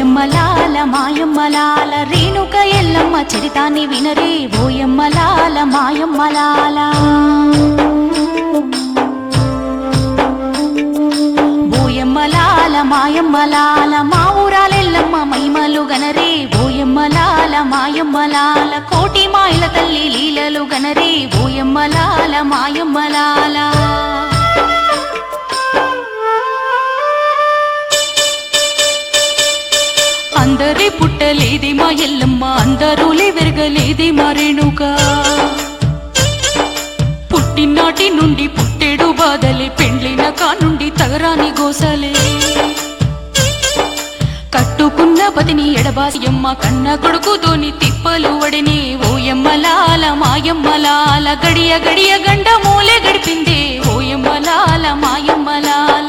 ఓయమ్మలాల మాయమ్మలాల రేణుక ఎల్లమ్మ చరితాన్ని వినరే ఓయమ్మలాల మాయమ్మలాల ఓయమ్మలాల మాయమ్మలాల మా ఊరాలెల్లమ్మ మైమలు గనరే ఓయమ్మలాల మాయమ్మలాల కోటి మాయల తల్లి లీలలు గనరే ఓయమ్మలాల మాయమ్మలాల అందరి పుట్టలేది మా ఎల్లమ్మ అందరూలే వెరగలేది మా రేణుక పుట్టినాటి నుండి పుట్టేడు బాధలే పెండ్లిన కానుండి తగరాని గోసలే కట్టుకున్న పతిని ఎడబాసియమ్మ కన్న కొడుకుతోని తిప్పలు వడిని ఓయమ్మలాల మాయమ్మలాల గడియ గడియ గండ మూలే గడిపిందే ఓయమ్మలాల మాయమ్మలాల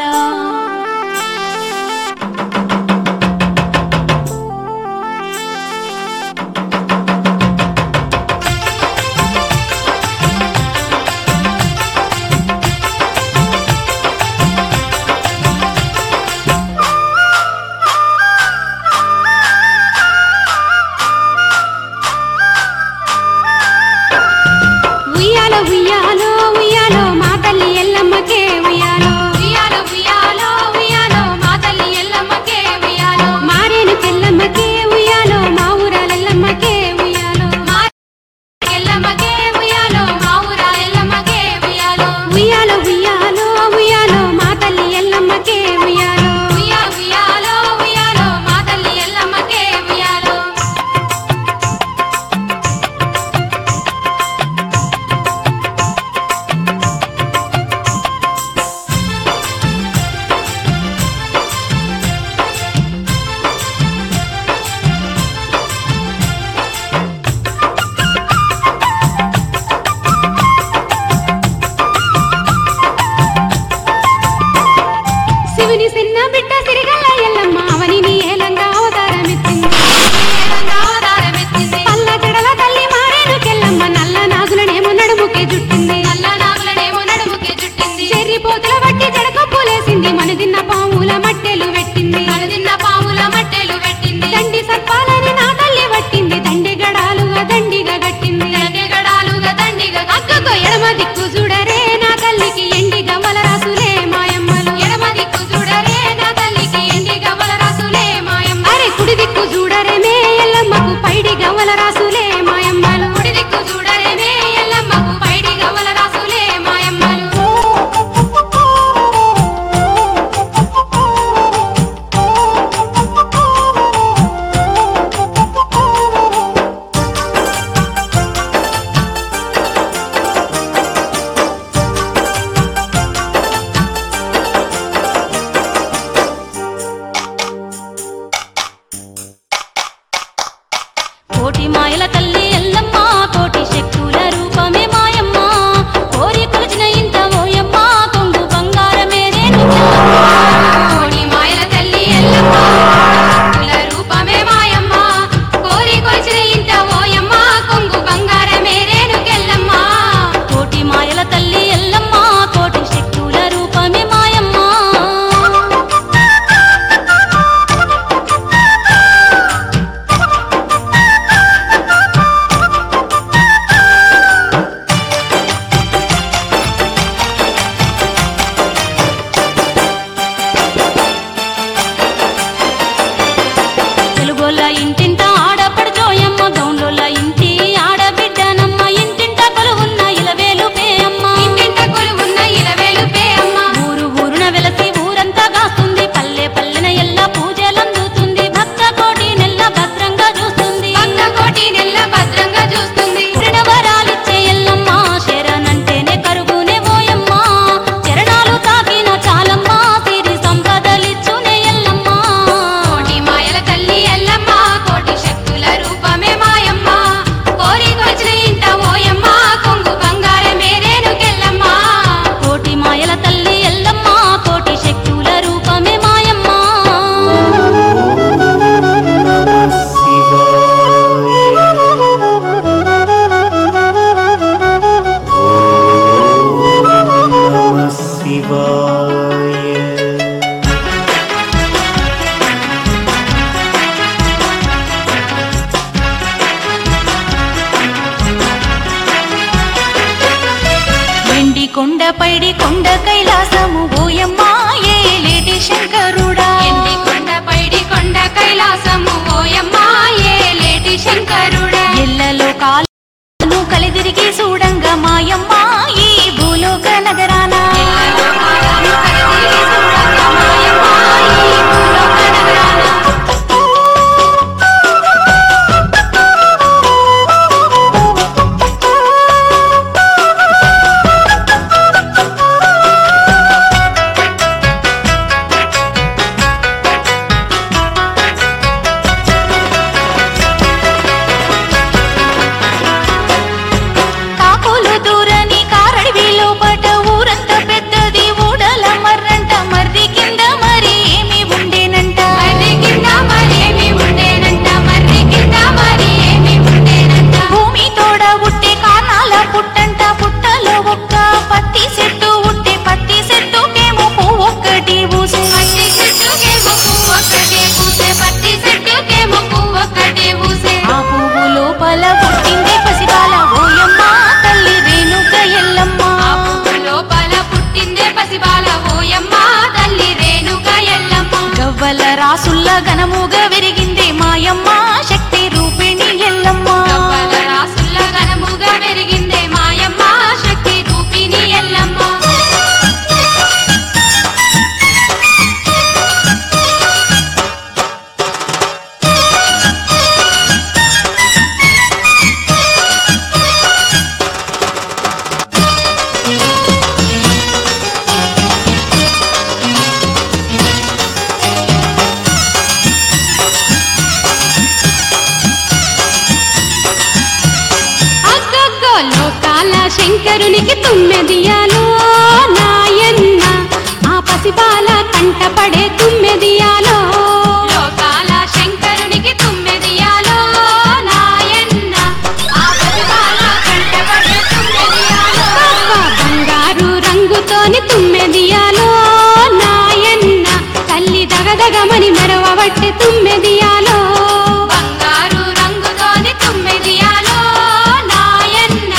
ఉయ్యాలో ఉయ్యాలో ఉయ్యాలో మా తల్లి ఎల్లమ్మకే ఉయ్యాలో ఉయ్యాలో ఉయ్యాలో ఉయ్యాలో మా తల్లి ఎల్లమ్మకే ఉయ్యాలో మారేను తెల్లమ్మకే ఉయ్యాలో మా ఊరాలెల్లమ్మకే ఉయ్యాలో మా ఎల్లమ్మకే ఉయ్యాలో మా ఊరాలెల్లమ్మకే ఉయ్యాలో ఉయ్యాలో ఉయ్యాలో ఉయ్యాలో మా తల్లి ఎల్లమ్మకే ఉయ్యాలో ఉయ్యాలో ఉయ్యాలో మా తల్లి ఎల్లమ్మకే ఉయ్యాలో శివుని సిన్న బిడ్డ సిరిగల్ల ఎల్లమ్మ అవనిని ఏలంగా అవతారమెత్తింది పల్ల జడల తల్లి మారేను కెల్లమ్మ నల్ల నాగులనేమో నడుముకే జుట్టింది నల్ల నాగులనేమో నడుముకే జుట్టింది చెర్రి పోతుల బట్టి జడకొప్పులేసింది మనదిన్న పాముల మట్టెలు పెట్టింది మనదిన్న పాముల మట్టెలు పెట్టింది దండి సర్పాలని నా తల్లి పట్టింది దండి గడాలుగా దండిగా గట్టింది దండి గడాలుగా దండిగా అక్కకు ఎడమ దిక్కు చూడరే నా తల్లికి ఎండి గవ్వల రాసులే మాయమ్మలు ఎడమ దిక్కు చూడరే నా తల్లికి ఎండి గవ్వల రాసులే మాయమ్మ అరే కుడి దిక్కు చూడరే మే ఎల్లమ్మకు పైడి గవ్వల రాసులే మాయమ్మలు కుడి దిక్కు చూడరే మే ఎల్లమ్మకు పైడి గవ్వల రాసులే మాయమ్మలు కోటి మాయల తల్లి ఎల్లమ్మ కోటి శక్తుల రూపమే మాయమ్మ కోరి కొలిచిన ఇంత ఓయమ్మ కొంగు బంగారమేరే కోడి మాయల తల్లి ఎల్లమ్మ కుల రూపమే మాయమ్మ కోరి కొలిచిన ఇంత ఓయమ్మ కొంగు బంగారమే రేణుకెల్లమ్మ కోటి మాయల తల్లి ఎల్లమ్మ కోటి శక్తుల రూపమే మాయమ్మ పైడి కొండ కైలాసము ఓయమ్మా ఏలేటి శంకరుడా ఎండి కొండ పైడి కొండ కైలాసము ఓయమ్మ ఏలేటి శంకరుడా ఎల్లలో కాలు కలిదిరిగి చూడంగా మాయమ్మ ఈ భూలోక నగరాన ఎల్లలో కాలము కదిలి చూడంగా మాయమ్మ ఈ భూలోక నగరాన. కాకులు దూరని కారడివి లోపట ఊరంత పెద్దది ఊడల మర్రంట మర్రి కింద మరి ఏమి ఉండేనంట మర్రి కింద మరేమి ఉండేనంట మర్రి కింద మరి ఏమి ఉండేనంట భూమి తోడ ఉట్టే కానాల పుట్టంట పుట్టలో ఒక్క పత్తి చెట్టు ఉట్టే పత్తి చెట్టుకేమో పువ్వు ఒక్కటి ఊసే పత్తి చెట్టుకేమో పువ్వు ఒక్కటే పూసే పత్తి చెట్టుకేమో పువ్వు ఒక్కటే పూసే ఆ పువ్వు లోపల పుట్టింది పసిబాల ఓయమ్మ తల్లి రేణుక ఎల్లమ్మ ఆ పువ్వు లోపల పుట్టిందే పసిబాల ఓయమ్మ తల్లి రేణుక ఎల్లమ్మ గవ్వల రాసుల్ల ఘనముగా విరిగిందే మాయమ్మ శక్తి రూపిణి ఎల్లమ్మ గవ్వల రాసుల్ల ఘనముగా పెరిగిందే మాయమ్మ శక్తి రూపిణి ఎల్లమ్మ అగ్గగ్గో లోకాల శంకరునికి తుమ్మెదియాలో నాయన్న ఆ పసిబాల కంటపడే తుమ్మెదియాలో లోకాల శంకరునికి తుమ్మెదియాలో నాయన్న ఆ పసిబాల కంటపడే తుమ్మెదియాలో బంగారు రంగుతోని తుమ్మెదియాలో నాయన్న తల్లి దగదగమని మెరవబట్టి తుమ్మెదియాలో బంగారు రంగుతోని తుమ్మెదియాలో నాయన్న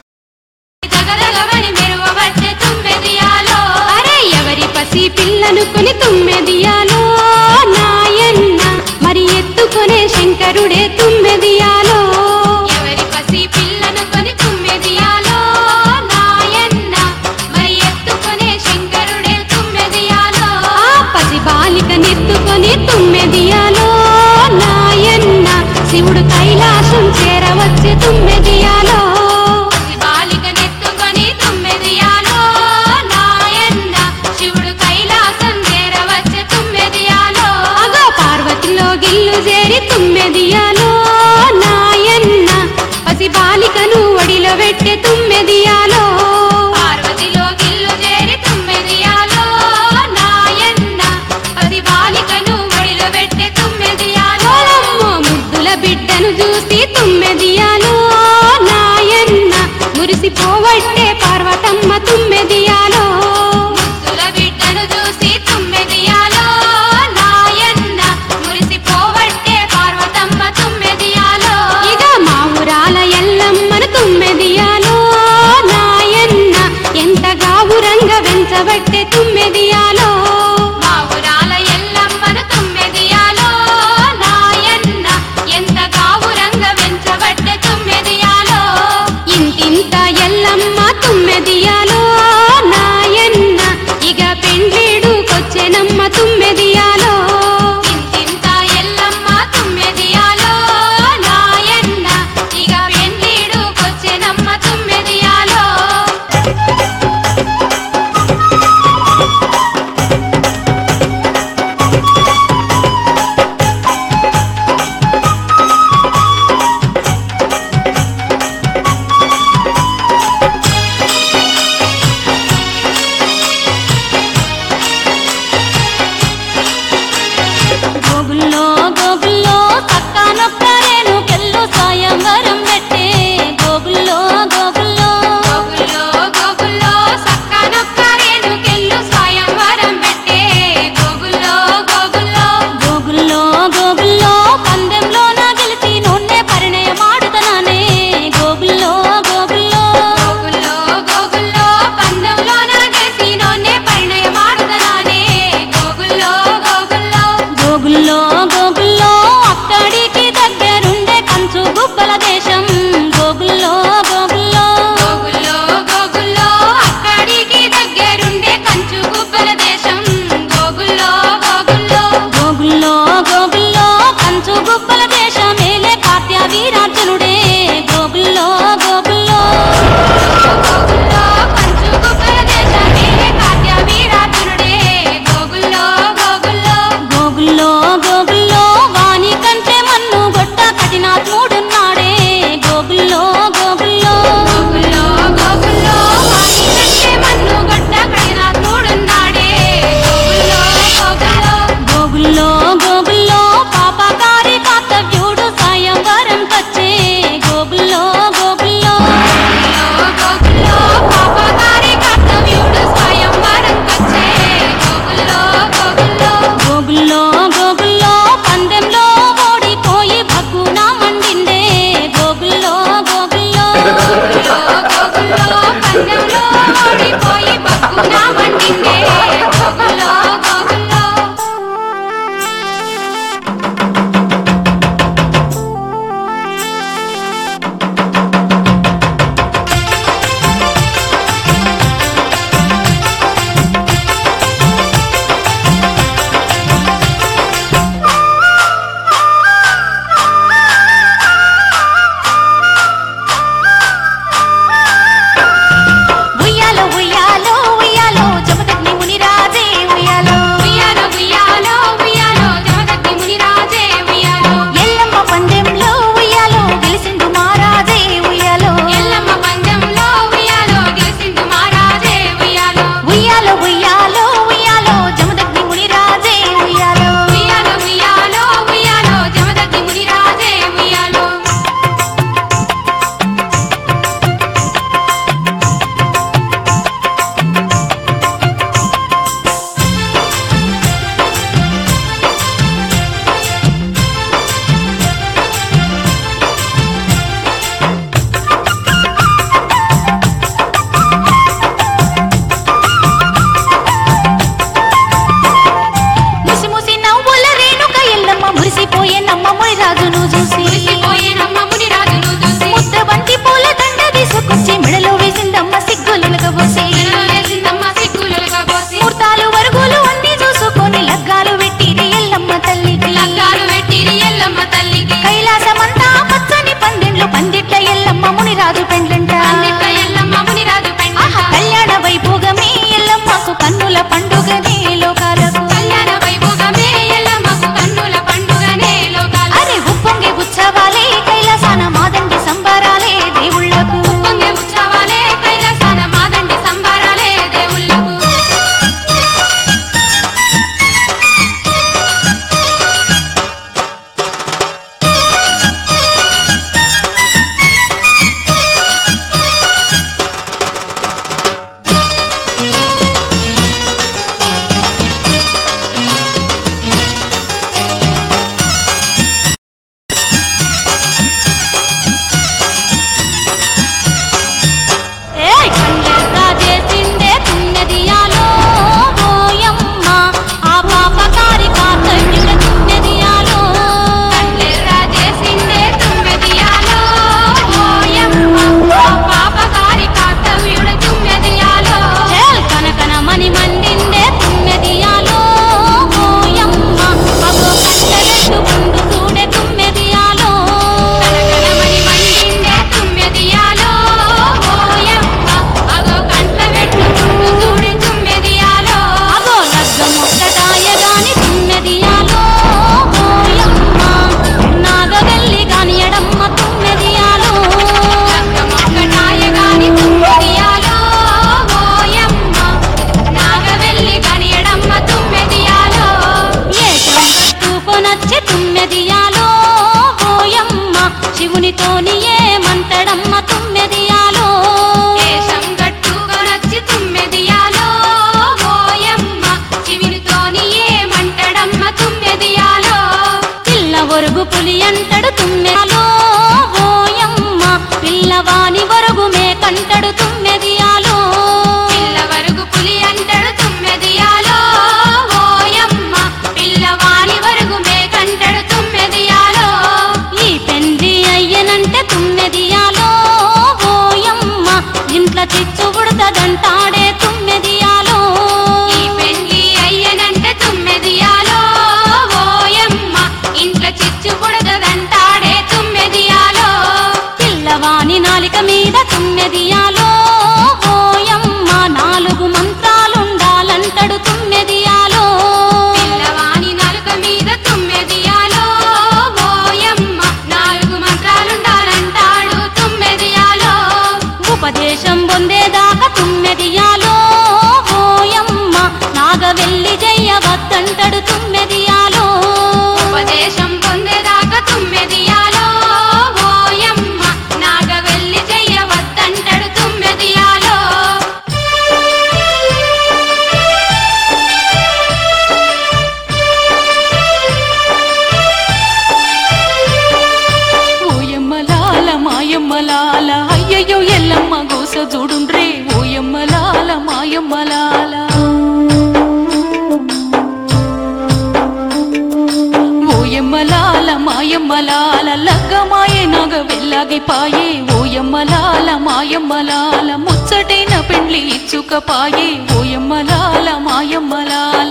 జగదగమని మెరువబట్టే తుమ్మెదియాలో అరే ఎవరి పసి పిల్లను కొని తుమ్మెదియాలో నాయన్న మరి ఎత్తుకొనే శంకరుడే తుమ్మెదియాలో ఎవరి పసి పిల్లను కొని తుమ్మెదియాలో నాయన్న మరి ఎత్తుకొనే శంకరుడే తుమ్మెదియాలో ఆ పసి బాలిక నెత్తుకొని తుమ్మెదియాలో నాయన్న శివుడు కైలాసం చేరవచ్చే తుమ్మెదియాలో బాలిక నెత్తుకొని తుమ్మెదియాలో నాయన్న శివుడు కైలాసం చేరవచ్చే తుమ్మెదియాలో అగో పార్వతిలో గిల్లు చేరి తుమ్మెదియాలో నాయన్న పసి బాలికను ఒడిలో పెట్టే తుమ్మెదియాలో పార్వతిలో గిల్లు చేరి తుమ్మెదియాలో నాయన్న పసి బాలికను ఒడిలో పెట్టే తుమ్మెదియాలో ముద్దుల బిడ్డను చూసి తుమ్మెదియాలో నాయన్న మురిసిపోవట్టే పార్వతమ్మ తుమ్మెదియాలో ముద్దుల బిడ్డను చూసి తుమ్మెదియాలో నాయన్న మురిసిపోవట్టే పార్వతమ్మ తుమ్మెదియాలో ఇక మా ఊరాల ఎల్లమ్మను తుమ్మెదియాలో నాయన్న ఎంత గావురంగ వెంచబట్టే తుమ్మెదియాలో మా ఊరాల ఎల్లమ్మను తుమ్మెదియాలో నాయన్న ఎంత గావురంగ వెంచబట్టే తుమ్మెదియాలో ఇంతింత ఎల్లమ్మ తుమ్మెదియాలో నాయన్న ఇక పెండ్లీడుకొచ్చెనమ్మ తుమ్మెదియాలో ఇంతింత ఎల్లమ్మ తుమ్మెదియాలో నాయన్న ఇక పెండ్లీడుకొచ్చెనమ్మ తుమ్మెదియాలో చిమిరితోని ఏమంటడమ్మ తుమ్మెదియాలో కేశం గట్టుకొనొచ్చి తుమ్మెదియాలో ఓయమ్మ చిమిరితోని ఏమంటడమ్మ తుమ్మెదియాలో పిల్ల ఒరుగు పులి అంటడు తుమ్మెదియాలో ఓయమ్మ పిల్లవాని ఒరుగు మేకంటడు తుమ్మెదియాలో పిల్లవరుగు పులి అంటడు తుమ్మెదియాలో ఓయమ్మ పిల్లవాని వరుగు మేకంటడు తుమ్మెదియాలో ఈ పెండ్లి అయ్యనంటే తుమ్మెదియాలో ఓయమ్మ ఇంట్లో చిచ్చు ఉడతదంటాడే తుమ్మెదియాలో ఈ పెళ్లి అయ్యనంటే తుమ్మెదియాలో ఓయమ్మ ఇంట్లో చిచ్చు పుడదదంటాడే తుమ్మెదియాలో పిల్లవాని నాలిక మీద తుమ్మెదియాలో ఓయమ్మ నాలుగు మంత్రాలుండాలంటడు తుమ్మెదియాలో పిల్లవాని నలుక మీద తుమ్మెదియాలో ఓయమ్మ నాలుగు మంత్రాలుండాలంటాడు తుమ్మెదియాలో ఉపదేశం పొందేదాకా తుమ్మెదియాలో ఓయమ్మ నాగవెల్లి జయ్యవద్దంటడు తుమ్మెదియాలో ఉపదేశం పొందేదాకా తుమ్మెదియాలో ఓయమ్మ నాగవెల్లి చెయ్యవద్దంటడు తుమ్మెదియాలో ఓయమ్మలాల మాయమ్మలాల అయ్యయ్యో ఎల్లమ్మ గోస చూడుండ్రే ఓయమ్మలాల మాయమ్మలాల ఓయమ్మలాల మాయమ్మలాల లగ్గమాయే నాగ వెళ్ళాగిపాయే ఓయమ్మలాల మాయమ్మలాల ముచ్చటైన పెండ్లి ఇచ్చుకపాయే ఓయమ్మలాల మాయమ్మలాల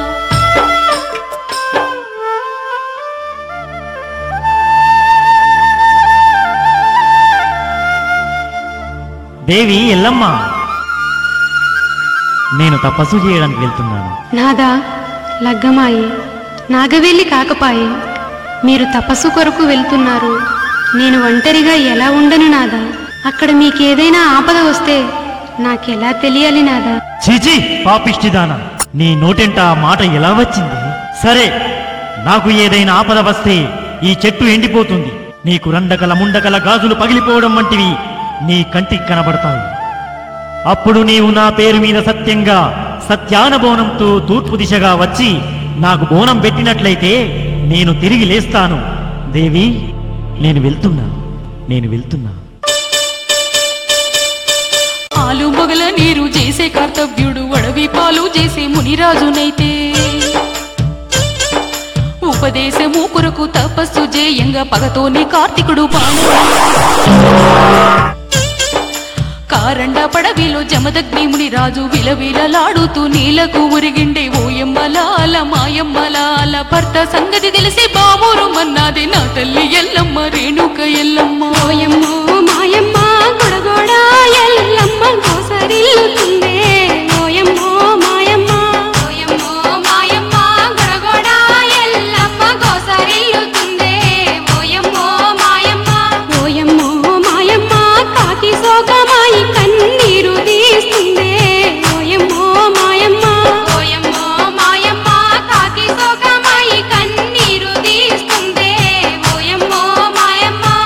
దేవి ఎల్లమ్మ నేను తపస్సు చేయడానికి వెళ్తున్నాను నాదా లగ్గమాయి నాగవెల్లి కాకపాయే మీరు తపస్సు కొరకు వెళ్తున్నారు నేను ఒంటరిగా ఎలా ఉండను నాదా అక్కడ మీకేదైనా ఆపద వస్తే నాకెలా తెలియాలి నాదా చీచి పాపిష్టిదాన నీ నోటెంట ఆ మాట ఎలా వచ్చింది సరే నాకు ఏదైనా ఆపద వస్తే ఈ చెట్టు ఎండిపోతుంది నీకు రండకల ముండకల గాజులు పగిలిపోవడం వంటివి నీ కంటికి కనబడతాయి అప్పుడు నీవు నా పేరు మీద సత్యంగా సత్యాన బోనంతో తూర్పు దిశగా వచ్చి నాకు బోనం పెట్టినట్లయితే నేను తిరిగి లేస్తాను దేవి నేను వెళ్తున్నా నేను వెళ్తున్నా పాలు మొగల నీరు చేసే కర్తవ్యుడు అడవి పాలు చేసే మునిరాజునైతే ఉపదేశము కొరకు తపస్సు చేయంగా పగతోని కార్తీకుడు పాను కారండ పడవిలో జమదగ్ని మునిరాజు విలవిలలాడుతూ నీలకు ఉరిగిండే ఓయమ్మలాల మాయమ్మలాల భర్త సంగతి తెలిసి బాబూరు మన్నాది నా తల్లి ఎల్లమ్మ రేణుక ఎల్లమ్మ ఓయమ్మో మాయమ్మ గొడగొడ ఎల్లమ్మ గోసరిల్లుతుందే ఓయమ్మో మాయమ్మ ఓయమ్మో మాయమ్మ గొడగొడ ఎల్లమ్మ గోసరిల్లుతుందే ఓయమ్మో మాయమ్మ ఓయమ్మో మాయమ్మ కాకి సోకమాయి కన్నీరు తీస్తుందే ఓయమ్మో మాయమ్మ ఓయమ్మో మాయమ్మ కాకి సోకమాయి కన్నీరు తీస్తుందే ఓయమ్మో మాయమ్మ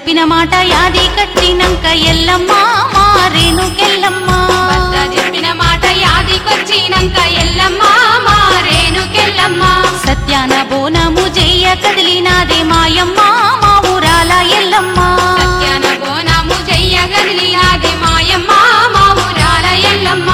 చెప్పిన మాట యాది కట్టినంక ఎల్లమ్మ మారేనుకెల్లమ్మ భర్త చెప్పిన మాట యాదికొచ్చినంక ఎల్లమ్మ మారేనుకెల్లమ్మ సత్యాన బోనము జయ్య కదిలినాదే మాయమ్మ మా ఊరాల ఎల్లమ్మ సత్యాన బోనము చెయ్య గదిలినాది మాయమ్మ మా ఊరాల ఎల్లమ్మ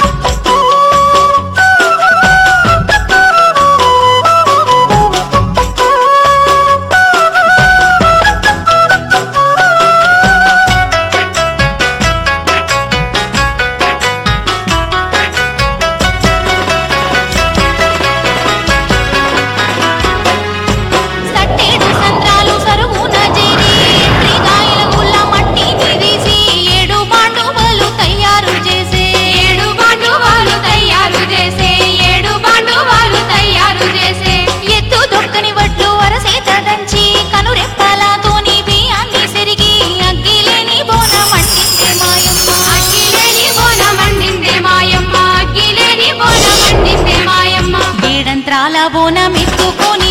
సట్టేడు సంద్రాలు సరువున చేరి ఎంట్రిగాయల గుల్ల మట్టిని తీసి ఏడు బాండువలు తయారు చేసే ఏడు బాండువాలు తయారు చేసే ఏడు బాండువాలు తయారు చేసే ఎత్తు దొక్కని వడ్లు అరసేత దంచి కనురెప్పలతోని బియ్యాన్ని సెరిగి అగ్గిలేని బోనమంటింది మాయమ్మ అగ్గిలేని బోనమండిందే మాయమ్మ అగ్గిలేని బోనమండిందే మాయమ్మ ఏడంత్రాల బోనమెత్తుకొని